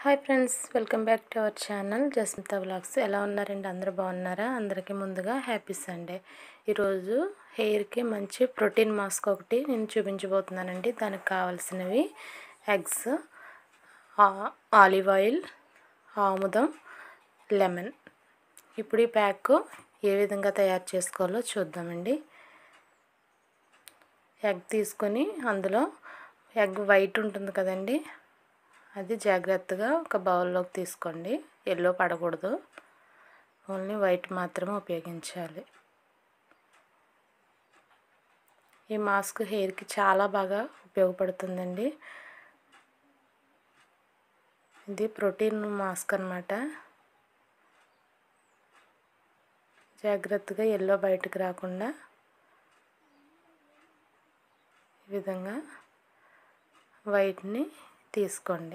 hi friends welcome back to our channel Jasmitha vlogs ఎలా ఉన్నారండి అందరూ బాగున్నారా అందరికీ ముందుగా హ్యాపీ సండే ఈరోజు హెయిర్కి మంచి ప్రోటీన్ మాస్క్ ఒకటి నేను చూపించబోతున్నానండి దానికి కావాల్సినవి ఎగ్స్ ఆలివ్ ఆయిల్ ఆముదం లెమన్ ఇప్పుడు ఈ ప్యాక్ ఏ విధంగా తయారు చేసుకోవాలో చూద్దామండి ఎగ్ తీసుకొని అందులో ఎగ్ వైట్ ఉంటుంది కదండి అది జాగ్రత్తగా ఒక బౌల్లోకి తీసుకోండి ఎల్లో పడకూడదు ఓన్లీ వైట్ మాత్రమే ఉపయోగించాలి ఈ మాస్క్ హెయిర్కి చాలా బాగా ఉపయోగపడుతుందండి ఇది ప్రోటీన్ మాస్క్ అనమాట జాగ్రత్తగా ఎల్లో బయటకు రాకుండా ఈ విధంగా వైట్ని తీసుకోండి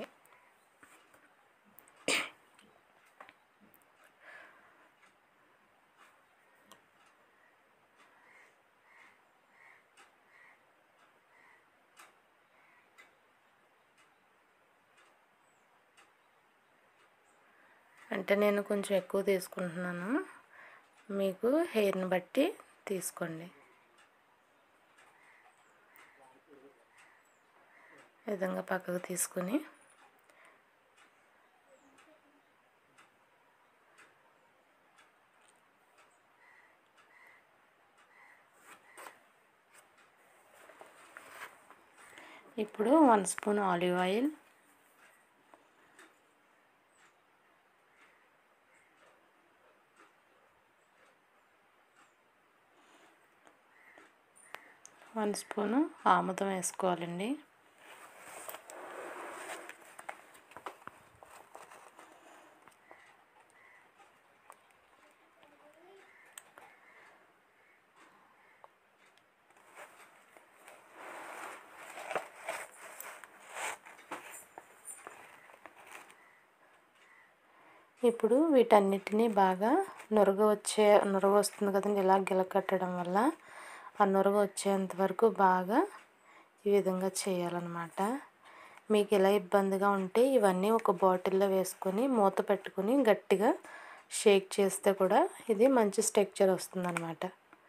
అంటే నేను కొంచెం ఎక్కువ తీసుకుంటున్నాను మీకు హెయిర్ని బట్టి తీసుకోండి ఈ విధంగా పక్కకు తీసుకుని ఇప్పుడు one spoon olive oil one spoon ఆముదం వేసుకోవాలండి ఇప్పుడు వీటన్నిటినీ బాగా నురగ వచ్చే నురగ వస్తుంది కదండి ఇలా గిలకట్టడం వల్ల ఆ నురగ వచ్చేంత వరకు బాగా ఈ విధంగా చేయాలన్నమాట మీకు ఇలా ఇబ్బందిగా ఉంటే ఇవన్నీ ఒక బాటిల్లో వేసుకొని మూత పెట్టుకొని గట్టిగా షేక్ చేస్తే కూడా ఇది మంచి స్ట్రక్చర్ వస్తుందన్నమాట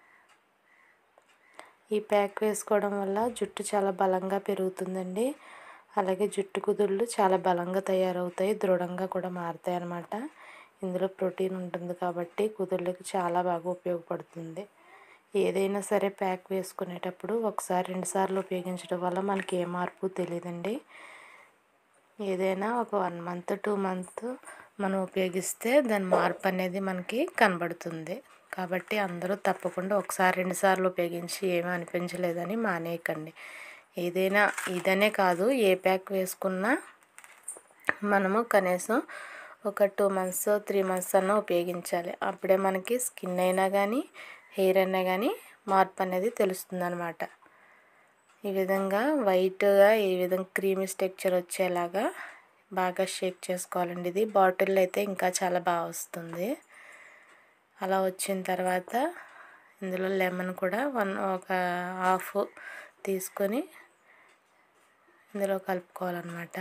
ఈ ప్యాక్ వేసుకోవడం వల్ల జుట్టు చాలా బలంగా పెరుగుతుందండి అలాగే జుట్టు కుదుళ్ళు చాలా బలంగా తయారవుతాయి దృఢంగా కూడా మారుతాయి అన్నమాట ఇందులో ప్రోటీన్ ఉంటుంది కాబట్టి కుదుళ్ళకి చాలా బాగా ఉపయోగపడుతుంది ఏదైనా సరే ప్యాక్ వేసుకునేటప్పుడు ఒకసారి రెండుసార్లు ఉపయోగించడం వల్ల మనకి ఏ మార్పు తెలియదండి ఏదైనా ఒక వన్ మంత్ టూ మంత్ మనం ఉపయోగిస్తే దాని మార్పు అనేది మనకి కనబడుతుంది కాబట్టి అందరూ తప్పకుండా ఒకసారి రెండుసార్లు ఉపయోగించి ఏమీ అనిపించలేదని మానేయకండి ఏదైనా ఇదనే కాదు ఏ ప్యాక్ వేసుకున్నా మనము కనీసం ఒక టూ మంత్స్ త్రీ మంత్స్ అన్నా ఉపయోగించాలి అప్పుడే మనకి స్కిన్ అయినా కానీ హెయిర్ అయినా కానీ మార్పు అనేది తెలుస్తుంది అనమాట ఈ విధంగా వైట్గా ఈ విధంగా క్రీమీ స్ట్రక్చర్ వచ్చేలాగా బాగా షేక్ చేసుకోవాలండి ఇది బాటిల్లో అయితే ఇంకా చాలా బాగా వస్తుంది అలా వచ్చిన తర్వాత ఇందులో లెమన్ కూడా వన్ ఒక హాఫ్ తీసుకొని ఇందులో కలుపుకోవాలన్నమాట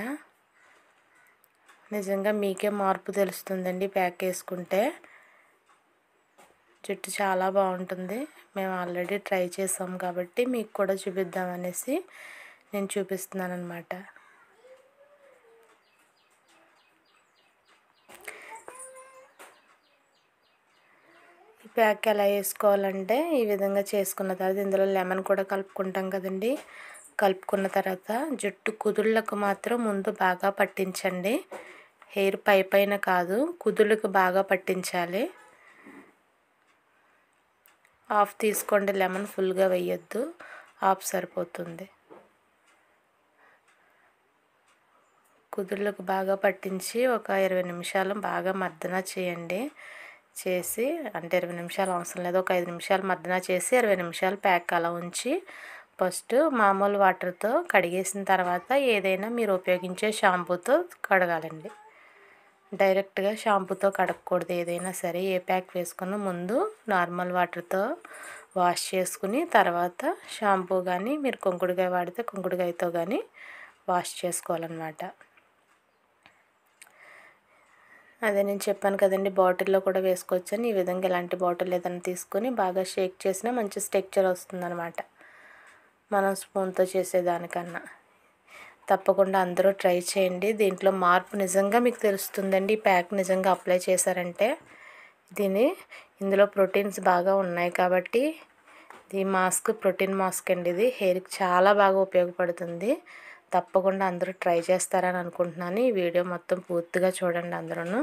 నిజంగా మీకే మార్పు తెలుస్తుందండి ప్యాక్ వేసుకుంటే జుట్టు చాలా బాగుంటుంది మేము ఆల్రెడీ ట్రై చేసాం కాబట్టి మీకు కూడా చూపిద్దామనేసి నేను చూపిస్తున్నాను అనమాట ఈ ప్యాక్ ఎలా వేసుకోవాలంటే ఈ విధంగా చేసుకున్న తర్వాత ఇందులో లెమన్ కూడా కలుపుకుంటాం కదండి కలుపుకున్న తర్వాత జుట్టు కుదుళ్ళకు మాత్రం ముందు బాగా పట్టించండి హెయిర్ పై పైన కాదు కుదుళ్ళకు బాగా పట్టించాలి హాఫ్ తీసుకోండి లెమన్ ఫుల్గా వేయొద్దు హాఫ్ సరిపోతుంది కుదుళ్ళకు బాగా పట్టించి ఒక ఇరవై నిమిషాలు బాగా మర్దన చేయండి చేసి అంటే ఇరవై నిమిషాలు అవసరం లేదు ఒక ఐదు నిమిషాలు మర్దన చేసి ఇరవై నిమిషాలు ప్యాక్ అలా ఉంచి ఫస్ట్ మామూలు వాటర్తో కడిగేసిన తర్వాత ఏదైనా మీరు ఉపయోగించే షాంపూతో కడగాలండి డైరెక్ట్గా షాంపూతో కడగకూడదు ఏదైనా సరే ఏ ప్యాక్ వేసుకున్న ముందు నార్మల్ వాటర్తో వాష్ చేసుకుని తర్వాత షాంపూ కానీ మీరు కుంకుడుకాయ వాడితే కుంకుడుకాయతో కానీ వాష్ చేసుకోవాలన్నమాట అదే నేను చెప్పాను కదండి బాటిల్లో కూడా వేసుకోవచ్చు అని ఈ విధంగా ఇలాంటి బాటిల్ ఏదైనా తీసుకొని బాగా షేక్ చేసినా మంచి స్ట్రక్చర్ వస్తుందన్నమాట మనం స్పూన్తో చేసేదానికన్నా తప్పకుండా అందరూ ట్రై చేయండి దీంట్లో మార్పు నిజంగా మీకు తెలుస్తుందండి ఈ ప్యాక్ నిజంగా అప్లై చేశారంటే దీని ఇందులో ప్రోటీన్స్ బాగా ఉన్నాయి కాబట్టి ఈ మాస్క్ ప్రోటీన్ మాస్క్ అండి ఇది హెయిర్కి చాలా బాగా ఉపయోగపడుతుంది తప్పకుండా అందరూ ట్రై చేస్తారని అనుకుంటున్నాను ఈ వీడియో మొత్తం పూర్తిగా చూడండి అందరూ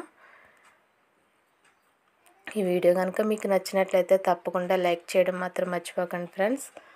ఈ వీడియో కనుక మీకు నచ్చినట్లయితే తప్పకుండా లైక్ చేయడం మాత్రం మర్చిపోకండి ఫ్రెండ్స్